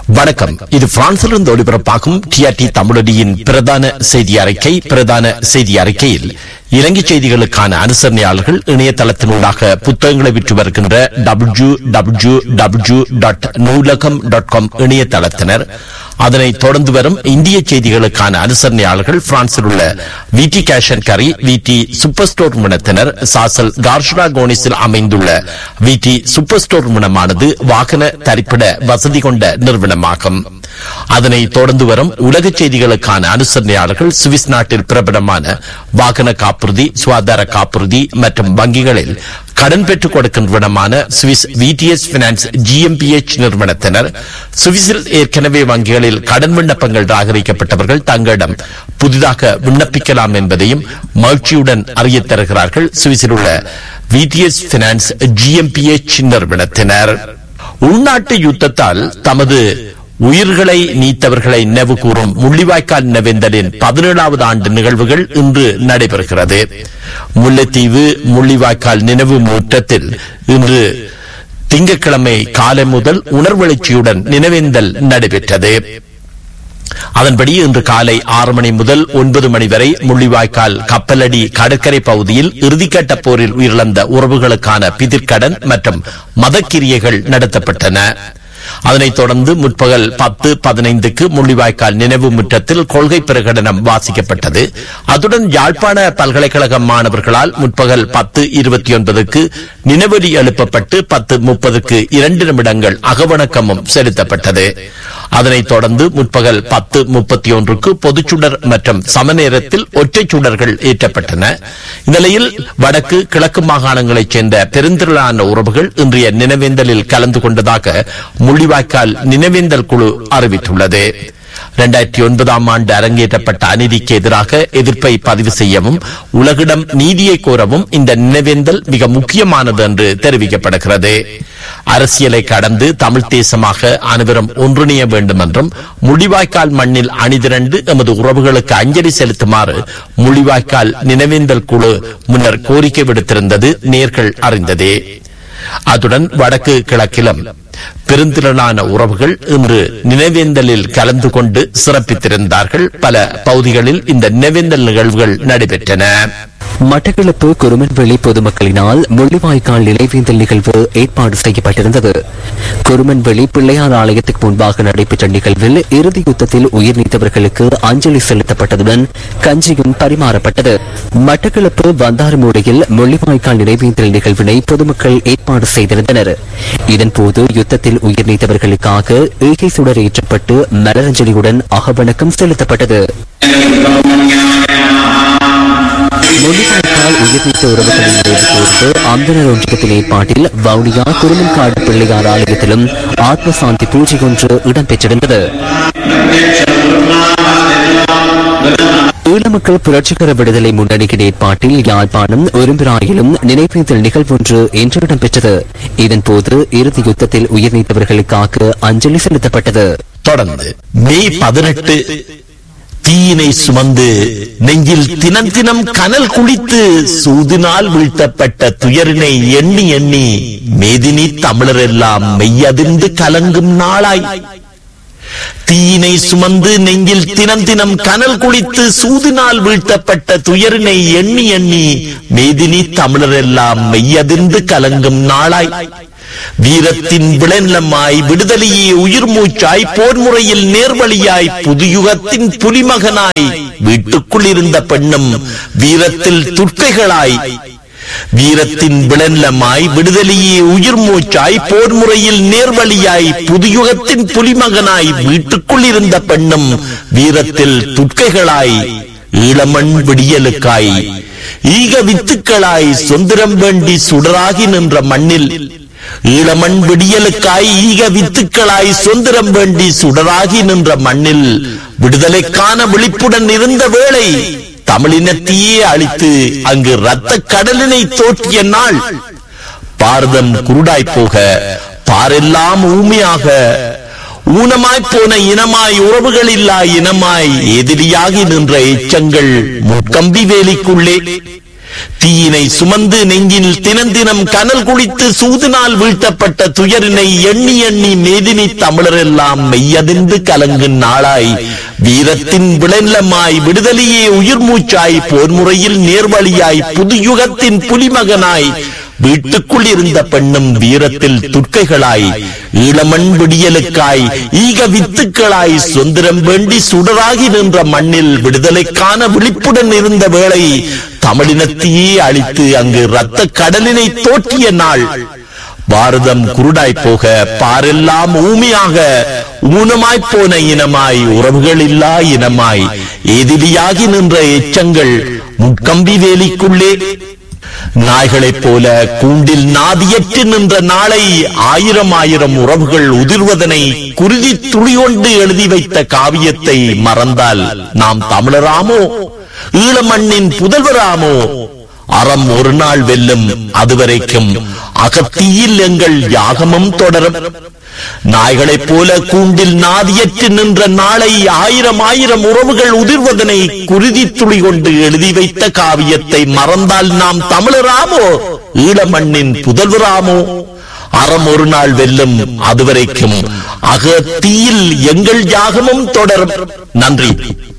வணக்கம் இது பிரான்சிலிருந்து ஒளிபரப்பாகும் டிஆர்டி தமிழடியின் பிரதான செய்தி அறிக்கை பிரதான செய்தி அறிக்கையில் இலங்கை செய்திகளுக்கான அனுசரணையாளர்கள் இணையதளத்தினூடாக புத்தகங்களை விற்று வருகின்ற W W W dot Noolaham dot com இணையதளத்தினர் அதனைத் தொடர்ந்து வரும் இந்திய செய்திகளுக்கான அனுசரணையாளர்கள் பிரான்சில் உள்ள விடி கேஷ் அண்ட் கரி விடி சூப்பர் ஸ்டோர் நிறுவனத்தினர் சாசல் கார்ஷரா கோனிஸில் அமைந்துள்ள விடி சூப்பர் ஸ்டோர் நிறுவனமானது வாகன தரிப்பிட வசதி கொண்ட நிறுவனமாகும் அதனை தொடர்ந்து வரும் உலக செய்திகளுக்கான அனுசரணையாளர்கள் சுவிஸ் நாட்டில் பிரபலமான வாகன காப்புறுதி சுகாதார காப்புறுதி மற்றும் வங்கிகளில் கடன் பெற்றுக் கொடுக்கின்றனமான சுவிஸ் விடிஎஸ் பினான்ஸ் ஜிஎம்பிஎச் நிறுவனத்தினர் சுவிஸில் ஏற்கனவே வங்கிகளில் கடன் விண்ணப்பங்கள் ராகரிக்கப்பட்டவர்கள் தங்களிடம் புதிதாக விண்ணப்பிக்கலாம் என்பதையும் மகிழ்ச்சியுடன் அறியத் தருகிறார்கள் சுவிஸில் உள்ள விடிஎஸ் பினான்ஸ் ஜிஎம்பிஎச் நிறுவனத்தினர் உள்நாட்டு யுத்தத்தால் தமது உயிர்களை நீத்தவர்களை நினைவு கூறும் முள்ளிவாய்க்கால் நினைவேந்தலின் பதினேழாவது ஆண்டு நிகழ்வுகள் இன்று நடைபெறுகிறது முல்லைத்தீவு முள்ளிவாய்க்கால் நினைவு முற்றத்தில் இன்று திங்கட்கிழமை காலை முதல் உணர்வெழுச்சியுடன் நினைவேந்தல் நடைபெற்றது அதன்படி இன்று காலை ஆறு மணி முதல் ஒன்பது மணி வரை முள்ளிவாய்க்கால் கப்பலடி கடற்கரை பகுதியில் இறுதிக்கட்ட போரில் உயிரிழந்த உறவுகளுக்கான பிதிர்க்கடன் மற்றும் மதக்கிரியைகள் நடத்தப்பட்டன அதனைத் தொடர்ந்து முற்பகல் பத்து பதினைந்துக்கு முள்ளிவாய்க்கால் நினைவு முற்றத்தில் கொள்கை பிரகடனம் வாசிக்கப்பட்டது அத்துடன் யாழ்ப்பாண பல்கலைக்கழக மாணவர்களால் முற்பகல் பத்து இருபத்தி ஒன்பதுக்கு நினைவெடி எழுப்பப்பட்டு பத்து முப்பதுக்கு இரண்டு நிமிடங்கள் அகவணக்கமும் செலுத்தப்பட்டது அதனைத் தொடர்ந்து முற்பகல் பத்து முப்பத்தி ஒன்றுக்கு பொதுச்சுடர் மற்றும் சமநேரத்தில் ஒற்றை சுடர்கள் ஏற்றப்பட்டன இந்நிலையில் வடக்கு கிழக்கு மாகாணங்களைச் சேர்ந்த பெருந்திரளான உறவுகள் இன்றைய நினைவேந்தலில் கலந்து கொண்டதாக முள்ளிவாய்க்கால் நினைவேந்தல் குழு அறிவித்துள்ளது இரண்டாயிரத்தி ஒன்பதாம் ஆண்டு அரங்கேற்றப்பட்ட அநீதிக்கு எதிராக எதிர்ப்பை பதிவு செய்யவும் உலகிடம் நீதியை கோரவும் இந்த நினைவேந்தல் மிக முக்கியமானது என்று தெரிவிக்கப்படுகிறது அரசியலை கடந்து தமிழ் தேசமாக அனைவரும் ஒன்றிணைய வேண்டும் என்றும் முள்ளிவாய்க்கால் மண்ணில் அணிதிரண்டு எமது உறவுகளுக்கு அஞ்சலி செலுத்துமாறு முள்ளிவாய்க்கால் நினைவேந்தல் குழு முன்னர் கோரிக்கை விடுத்திருந்தது நேர்கள் அறிந்ததே அத்துடன் வடக்கு கிழக்கிலும் பெருந்திரளான உறவுகள் இன்று நினைவேந்தலில் கலந்து கொண்டு சிறப்பித்திருந்தார்கள் பல பகுதிகளில் இந்த நினைவேந்தல் நிகழ்வுகள் நடைபெற்றன மட்டக்களப்பு குருமன்வெளி பொதுமக்களினால் முள்ளிவாய்க்கால் நினைவேந்தல் நிகழ்வு ஏற்பாடு செய்யப்பட்டிருந்தது குருமன்வெளி பிள்ளையார் ஆலயத்துக்கு முன்பாக நடைபெற்ற நிகழ்வில் இறுதி யுத்தத்தில் உயிர் நீத்தவர்களுக்கு அஞ்சலி செலுத்தப்பட்டதுடன் கஞ்சியும் பரிமாறப்பட்டது மட்டக்களப்பு வந்தாறுமூடையில் முள்ளிவாய்க்கால் நினைவேந்தல் நிகழ்வினை பொதுமக்கள் ஏற்பாடு செய்திருந்தனர் இதன்போது யுத்தத்தில் உயிர் நீத்தவர்களுக்காக ஈகை சுடர் ஏற்றப்பட்டு மலரஞ்சலியுடன் அகவணக்கம் செலுத்தப்பட்டது முள்ளிவாய்க்கால் உயிர்நீத்த உறவுகளின் நினைவு கூர்ந்து அந்தனர் ஒன்றியத்தின் ஏற்பாட்டில் வவுனியா குருமன்காடு பிள்ளையார் ஆலயத்திலும் ஆத்ம சாந்தி பூஜை ஒன்று இடம்பெற்றிருந்தது ஈழமக்கள் புரட்சிகர விடுதலை முன்னணியின் ஏற்பாட்டில் யாழ்ப்பாணம் ஒரும்பிராயிலும் நினைவேந்தல் நிகழ்வொன்று இன்று இடம்பெற்றது இதன்போது இறுதி யுத்தத்தில் உயிர் நீத்தவர்களுக்காக அஞ்சலி செலுத்தப்பட்டது தொடர்ந்து மே பதினெட்டு தீயினை சுமந்து நெஞ்சில் தினம் தினம் கனல் குளித்து சூதினால் வீழ்த்தப்பட்ட துயரினை எண்ணி எண்ணி மேதினி தமிழர் எல்லாம் மெய்யதிர்ந்து கலங்கும் நாளாய் தீயினை சுமந்து நெஞ்சில் தினம் தினம் கனல் குளித்து சூதினால் வீழ்த்தப்பட்ட துயரினை எண்ணி எண்ணி மேதினி தமிழர் எல்லாம் மெய்யதிர்ந்து கலங்கும் நாளாய் வீரத்தின் விளநிலமாய் விடுதலையே உயிர் மூச்சாய் போர் முறையில் நேர்வழியாய் புதுயுகத்தின் புலிமகனாய் வீட்டுக்குள் இருந்த பெண்ணும் வீரத்தில் துர்க்கைகளாய் வீரத்தின் விளநிலமாய் விடுதலையே உயிர் மூச்சாய் போர் முறையில் நேர்வழியாய் புதுயுகத்தின் புலிமகனாய் வீட்டுக்குள் இருந்த பெண்ணும் வீரத்தில் துர்க்கைகளாய் ஈழமண் விடியலுக்காய் ஈக வித்துக்களாய் சொந்திரம் வேண்டி சுடராகி நின்ற மண்ணில் ஈழமண் விடியலுக்காய் ஈக வித்துக்களாய் சுதந்திரம் வேண்டி சுடராகி நின்ற மண்ணில் விடுதலைக்கான விழிப்புடன் இருந்த வேளை தமிழினத்தையே அழித்து அங்கு இரத்த கடலினை தோற்றிய நாள் பாரதம் குருடாய் போக பாரெல்லாம் ஊமையாக ஊனமாய் போன இனமாய் உறவுகள் இல்லா இனமாய் எதிரியாகி நின்ற எச்சங்கள் முக்கம்பி வேலிக்குள்ளே தீயினை சுமந்து நெஞ்சில் தினம் தினம் கனல் குளித்து சூதினால் வீழ்த்தப்பட்ட துயரினை எண்ணி எண்ணி மேதினி தமிழரெல்லாம் மெய்யதிர்ந்து கலங்கும் நாளாய் வீரத்தின் விளநிலமாய் விடுதலையே உயிர் மூச்சாய் போர் முறையில் நேர்வழியாய் புது யுகத்தின் புலிமகனாய் வீட்டுக்குள் இருந்த பெண்ணும் வீரத்தில் துர்க்கைகளாய் ஈழமண் விடியலுக்காய் ஈக வித்துக்களாய் சுதந்திரம் வேண்டி சுடராகி நின்ற மண்ணில் விடுதலைக்கான விழிப்புடன் இருந்த வேளை தமிழினத்தையே அழித்து அங்கு இரத்த கடலினை தோற்றிய நாள் பாரதம் குருடாய் போக பாரெல்லாம் ஊமியாக ஊனமாய்ப் போன இனமாய் உறவுகள் இல்லா இனமாய் எதிரியாகி நின்ற எச்சங்கள் முட்கம்பி வேலிக்குள்ளே நாய்களைப் போல கூண்டில் நாதியற்று நின்ற நாளை ஆயிரம் ஆயிரம் உறவுகள் உதிர்வதனை குருதி துளியொண்டு எழுதி வைத்த காவியத்தை மறந்தால் நாம் தமிழராமோ ஈழமண்ணின் புதல்வராமோ அறம் ஒரு நாள் வெல்லும் அதுவரைக்கும் அகத்தியில் எங்கள் யாகமும் தொடரும் நாய்களைப் போல கூண்டில் நாதியற்று நின்ற நாளை ஆயிரம் ஆயிரம் உறவுகள் உதிர்வதனை குருதி துளி கொண்டு எழுதி வைத்த காவியத்தை மறந்தால் நாம் தமிழராமோ ஈழமண்ணின் புதல்வராமோ அறம் ஒரு நாள் வெல்லும் அதுவரைக்கும் அகத்தீயில் எங்கள் யாகமும் தொடரும் நன்றி